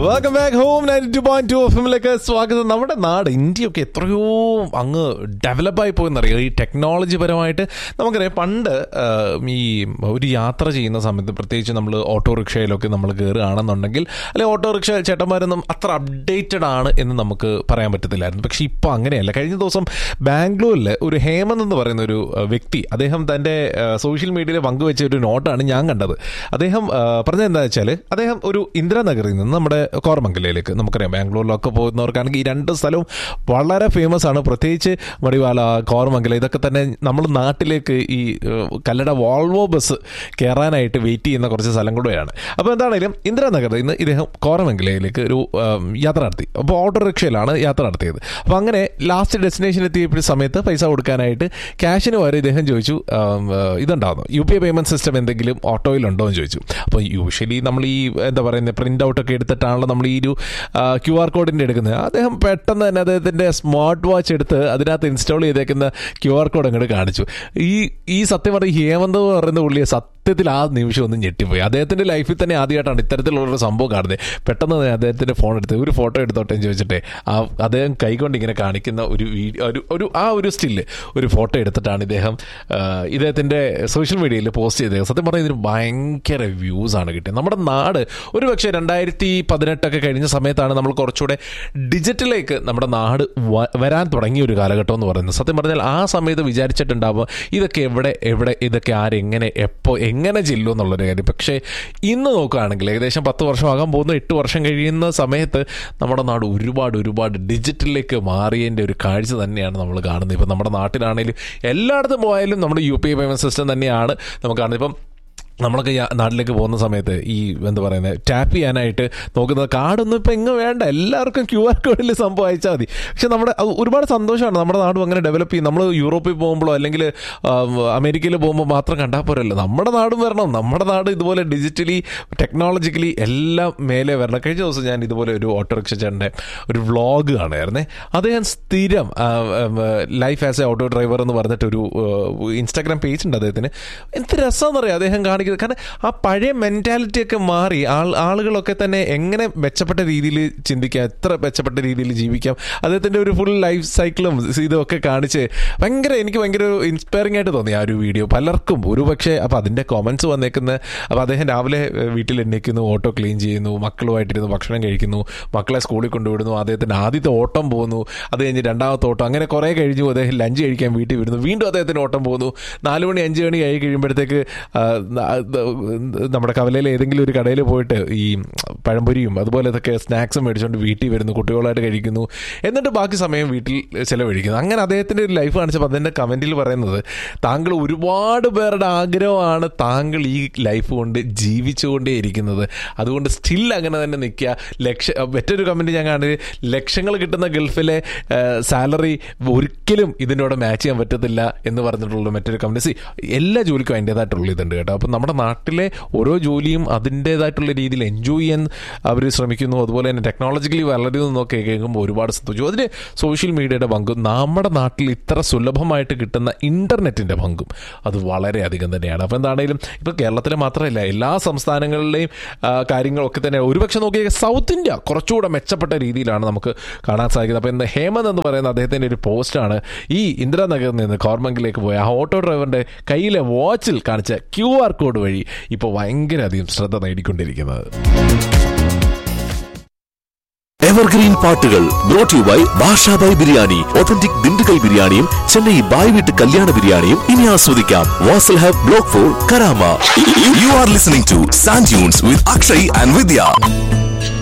welcome back home ninety two point two എഫിലേക്ക് സ്വാഗതം നമ്മുടെ നാട് ഇന്ത്യയൊക്കെ എത്രയോ അങ്ങ് ഡെവലപ്പായി പോയെന്നറിയാം ഈ ടെക്നോളജി പരമായിട്ട് നമുക്കറിയാം പണ്ട് ആ, ഈ ഒരു യാത്ര ചെയ്യുന്ന സമയത്ത് പ്രത്യേകിച്ച് നമ്മൾ ഓട്ടോറിക്ഷയിലൊക്കെ നമ്മൾ കയറുകയാണെന്നുണ്ടെങ്കിൽ അല്ലെങ്കിൽ ഓട്ടോറിക്ഷ ചേട്ടന്മാരൊന്നും അത്ര അപ്ഡേറ്റഡ് ആണ് എന്ന് നമുക്ക് പറയാൻ പറ്റത്തില്ലായിരുന്നു പക്ഷേ ഇപ്പോൾ അങ്ങനെയല്ല കഴിഞ്ഞ ദിവസം ബാംഗ്ലൂരിൽ ഒരു ഹേമന്ത് എന്ന് പറയുന്ന ഒരു ആ, വ്യക്തി അദ്ദേഹം തൻ്റെ സോഷ്യൽ മീഡിയയിൽ പങ്കുവെച്ച ഒരു നോട്ടാണ് ഞാൻ കണ്ടത് അദ്ദേഹം ആ, പറഞ്ഞത് എന്താ വെച്ചാൽ അദ്ദേഹം ഒരു ഇന്ദിരാനഗറിൽ നിന്ന് നമ്മുടെ കോർമംഗലയിലേക്ക് നമുക്കറിയാം ബാംഗ്ലൂരിലൊക്കെ പോകുന്നവർക്കാണെങ്കിൽ ഈ രണ്ട് സ്ഥലവും വളരെ ഫേമസ് ആണ് പ്രത്യേകിച്ച് മടിവാല കോർമംഗല ഇതൊക്കെ തന്നെ നമ്മൾ നാട്ടിലേക്ക് ഈ ഏഹ്, കല്ലട വോൾവോ ബസ് കയറാനായിട്ട് വെയിറ്റ് ചെയ്യുന്ന കുറച്ച് സ്ഥലം കൂടെയാണ് അപ്പോൾ എന്താണെങ്കിലും ഇന്ദിരാനഗറിൽ നിന്ന് ഇദ്ദേഹം കോറമംഗലയിലേക്ക് ഒരു ഏം, യാത്ര നടത്തി അപ്പോൾ ഓട്ടോറിക്ഷയിലാണ് യാത്ര നടത്തിയത് അപ്പോൾ അങ്ങനെ ലാസ്റ്റ് ഡെസ്റ്റിനേഷൻ എത്തിയപ്പോൾ സമയത്ത് പൈസ കൊടുക്കാനായിട്ട് ക്യാഷിന് വരെ ഇദ്ദേഹം ചോദിച്ചു ആം, ഏഹ്, ഇതുണ്ടാവുന്നു U P I payment system എന്തെങ്കിലും ഓട്ടോയിലുണ്ടോ എന്ന് ചോദിച്ചു അപ്പോൾ യൂഷ്വലി നമ്മൾ ഈ എന്താ പറയുന്നത് പ്രിന്റ് ഔട്ട് ഒക്കെ എടുത്തിട്ടാണല്ലോ നമ്മൾ ഈ ഒരു ക്യു ആർ കോഡിൻ്റെ എടുക്കുന്നത് അദ്ദേഹം പെട്ടെന്ന് തന്നെ അദ്ദേഹത്തിൻ്റെ സ്മാർട്ട് വാച്ച് എടുത്ത് അതിനകത്ത് ഇൻസ്റ്റാൾ ചെയ്തേക്കുന്ന ക്യു ആർ കോഡ് അങ്ങോട്ട് കാണിച്ചു ഈ ഈ സത്യം പറഞ്ഞ ഹേമന്ത് എന്ന് പറയുന്ന പുള്ളിയെ സത്യത്തിൽ ആ നിമിഷം ഒന്ന് ഞെട്ടിപ്പോയി അദ്ദേഹത്തിൻ്റെ ലൈഫിൽ തന്നെ ആദ്യമായിട്ടാണ് ഇത്തരത്തിലുള്ളൊരു സംഭവം കാണുന്നത് പെട്ടെന്ന് തന്നെ അദ്ദേഹത്തിൻ്റെ ഫോൺ എടുത്ത് ഒരു ഫോട്ടോ എടുത്തോട്ടെ എന്ന് ചോദിച്ചിട്ടെ ആ അദ്ദേഹം കൈകൊണ്ട് ഇങ്ങനെ കാണിക്കുന്ന ഒരു വീഡിയോ ഒരു ഒരു ആ ഒരു സ്റ്റില്ല് ഒരു ഫോട്ടോ എടുത്തിട്ടാണ് ഇദ്ദേഹം ആ, ഇദ്ദേഹത്തിൻ്റെ സോഷ്യൽ മീഡിയയിൽ പോസ്റ്റ് ചെയ്തത് സത്യം പറഞ്ഞാൽ ഇതിന് ഭയങ്കര വ്യൂസ് ആണ് കിട്ടിയത് നമ്മുടെ നാട് ഒരു പക്ഷേ രണ്ടായിരത്തി പതിനെട്ടൊക്കെ കഴിഞ്ഞ സമയത്താണ് നമ്മൾ കുറച്ചുകൂടെ ഡിജിറ്റലിലേക്ക് നമ്മുടെ നാട് വ- വരാൻ തുടങ്ങിയ ഒരു കാലഘട്ടം എന്ന് പറയുന്നത് സത്യം പറഞ്ഞാൽ ആ സമയത്ത് വിചാരിച്ചിട്ടുണ്ടാവുക ഇതൊക്കെ എവിടെ എവിടെ ഇതൊക്കെ ആരെങ്ങനെ എപ്പോൾ എങ്ങനെ ചെല്ലും എന്നുള്ളൊരു കാര്യം പക്ഷേ ഇന്ന് നോക്കുകയാണെങ്കിൽ ഏകദേശം പത്ത് വർഷമാകാൻ പോകുന്ന എട്ട് വർഷം കഴിയുന്ന സമയത്ത് നമ്മുടെ നാട് ഒരുപാട് ഒരുപാട് ഡിജിറ്റലിലേക്ക് മാറിയതിൻ്റെ ഒരു കാഴ്ച തന്നെയാണ് നമ്മൾ കാണുന്നത് ഇപ്പം നമ്മുടെ നാട്ടിലാണെങ്കിലും എല്ലായിടത്തും പോയാലും നമ്മുടെ U P I payment system തന്നെയാണ് നമുക്ക് കാണുന്നത് ഇപ്പം നമ്മളൊക്കെ ഈ നാട്ടിലേക്ക് പോകുന്ന സമയത്ത് ഈ എന്താ പറയുന്നത് ടാപ്പ് ചെയ്യാനായിട്ട് നോക്കുന്നത് കാർഡൊന്നും ഇപ്പം എങ്ങും വേണ്ട എല്ലാവർക്കും ക്യു ആർ കോഡിൽ സംഭവം അയച്ചാൽ മതി പക്ഷെ നമ്മുടെ അത് ഒരുപാട് സന്തോഷമാണ് നമ്മുടെ നാടും അങ്ങനെ ഡെവലപ്പ് ചെയ്യും നമ്മൾ യൂറോപ്പിൽ പോകുമ്പോഴോ അല്ലെങ്കിൽ അമേരിക്കയിൽ പോകുമ്പോൾ മാത്രം കണ്ടാൽ പോരല്ലോ നമ്മുടെ നാടും വരണം നമ്മുടെ നാട് ഇതുപോലെ ഡിജിറ്റലി ടെക്നോളജിക്കലി എല്ലാം മേലെ വരണം കഴിഞ്ഞ ദിവസം ഞാൻ ഇതുപോലെ ഒരു ഓട്ടോറിക്ഷ ചേട്ടൻ്റെ ഒരു വ്ളോഗ് കാണുമായിരുന്നേ അദ്ദേഹം സ്ഥിരം life as a auto driver എന്ന് പറഞ്ഞിട്ട് ഒരു ഇൻസ്റ്റാഗ്രാം പേജ് ഉണ്ട് അദ്ദേഹത്തിന് എന്ത് രസമെന്നറിയാം അദ്ദേഹം കാണിക്കുന്നത് കാരണം ആ പഴയ മെൻറ്റാലിറ്റി ഒക്കെ മാറി ആൾ ആളുകളൊക്കെ തന്നെ എങ്ങനെ മെച്ചപ്പെട്ട രീതിയിൽ ചിന്തിക്കാം എത്ര മെച്ചപ്പെട്ട രീതിയിൽ ജീവിക്കാം അദ്ദേഹത്തിൻ്റെ ഒരു ഫുൾ ലൈഫ് സൈക്കിളും ഇതൊക്കെ കാണിച്ച് ഭയങ്കര എനിക്ക് ഭയങ്കര ഇൻസ്പയറിംഗ് ആയിട്ട് തോന്നി ആ ഒരു വീഡിയോ പലർക്കും ഒരു പക്ഷേ അപ്പോൾ അതിൻ്റെ കോമൻസ് വന്നേക്കുന്ന അപ്പോൾ അദ്ദേഹം രാവിലെ ഏഹ്, വീട്ടിൽ എണ്ണീക്കുന്നു ഓട്ടോ ക്ലീൻ ചെയ്യുന്നു മക്കളുമായിട്ടിരുന്ന് ഭക്ഷണം കഴിക്കുന്നു മക്കളെ സ്കൂളിൽ കൊണ്ടുവിടുന്നു അദ്ദേഹത്തിൻ്റെ ആദ്യത്തെ ഓട്ടം പോകുന്നു അത് കഴിഞ്ഞ് രണ്ടാമത്തെ ഓട്ടം അങ്ങനെ കുറേ കഴിഞ്ഞു അദ്ദേഹം ലഞ്ച് കഴിക്കാൻ വീട്ടിൽ വരുന്നു വീണ്ടും അദ്ദേഹത്തിന് ഓട്ടം പോകുന്നു നാല് മണി അഞ്ച് മണി കഴി കഴിയുമ്പോഴത്തേക്ക് ആ, ന- നമ്മുടെ കവലയിൽ ഏതെങ്കിലും ഒരു കടയിൽ പോയിട്ട് ഈ പഴംപൊരിയും അതുപോലെ ഇതൊക്കെ സ്നാക്സും മേടിച്ചുകൊണ്ട് വീട്ടിൽ വരുന്നു കുട്ടികളായിട്ട് കഴിക്കുന്നു എന്നിട്ട് ബാക്കി സമയം വീട്ടിൽ ചിലവഴിക്കുന്നു അങ്ങനെ അദ്ദേഹത്തിൻ്റെ ഒരു ലൈഫ് കാണിച്ചപ്പോൾ അതിൻ്റെ കമൻറ്റിൽ പറയുന്നത് താങ്കൾ ഒരുപാട് പേരുടെ ആഗ്രഹമാണ് താങ്കൾ ഈ ലൈഫ് കൊണ്ട് ജീവിച്ചുകൊണ്ടേ ഇരിക്കുന്നത് അതുകൊണ്ട് സ്റ്റിൽ അങ്ങനെ തന്നെ നിൽക്കുക ലക്ഷ മറ്റൊരു കമൻറ്റ് ഞാൻ കാണുന്നത് ലക്ഷങ്ങൾ കിട്ടുന്ന ഗൾഫിലെ സാലറി ഒരിക്കലും ഇതിനോട് മാച്ച് ചെയ്യാൻ പറ്റത്തില്ല എന്ന് പറഞ്ഞിട്ടുള്ള മറ്റൊരു കമൻറ്റ് സി എല്ലാ ജോലിക്കും അതിൻ്റേതായിട്ടുള്ള ഇതുണ്ട് കേട്ടോ അപ്പം നമ്മുടെ നാട്ടിലെ ഓരോ ജോലിയും അതിൻ്റേതായിട്ടുള്ള രീതിയിൽ എൻജോയ് ചെയ്യാൻ അവർ ശ്രമിക്കുന്നു അതുപോലെ തന്നെ ടെക്നോളജിക്കലി വളരുന്നു എന്നൊക്കെ കേൾക്കുമ്പോൾ ഒരുപാട് സന്തോഷിച്ചു അതിന് സോഷ്യൽ മീഡിയയുടെ പങ്കും നമ്മുടെ നാട്ടിൽ ഇത്ര സുലഭമായിട്ട് കിട്ടുന്ന ഇൻ്റർനെറ്റിൻ്റെ പങ്കും അത് വളരെയധികം തന്നെയാണ് അപ്പോൾ എന്താണെങ്കിലും ഇപ്പോൾ കേരളത്തിലെ മാത്രമല്ല എല്ലാ സംസ്ഥാനങ്ങളിലെയും ആ, കാര്യങ്ങളൊക്കെ തന്നെ ഒരുപക്ഷെ നോക്കിയാൽ സൗത്ത് ഇന്ത്യ കുറച്ചുകൂടെ മെച്ചപ്പെട്ട രീതിയിലാണ് നമുക്ക് കാണാൻ സാധിക്കുന്നത് അപ്പോൾ ഇന്ന് ഹേമന്ത് എന്ന് പറയുന്ന അദ്ദേഹത്തിൻ്റെ ഒരു പോസ്റ്റാണ് ഈ ഇന്ദിരാനഗറിൽ നിന്ന് കോർമംഗിലേക്ക് പോയ ആ ഓട്ടോ ഡ്രൈവറിൻ്റെ കയ്യിലെ വാച്ചിൽ കാണിച്ച ക്യു ആർ കോഡ് വഴി ഇപ്പോൾ ഭയങ്കര അധികം ശ്രദ്ധ നേടിക്കൊണ്ടിരിക്കുന്നത് എവർഗ്രീൻ പാട്ടുകൾ brought you by Basha Bhai biryani authentic Dindigul ബിരിയാണിയും ചെന്നൈ ബായ് വീട്ട് കല്യാണ ബിരിയാണിയും ഇനി ആസ്വദിക്കാം Vasal hub block four Karama you are listening to sand dunes with Akshay and Vidya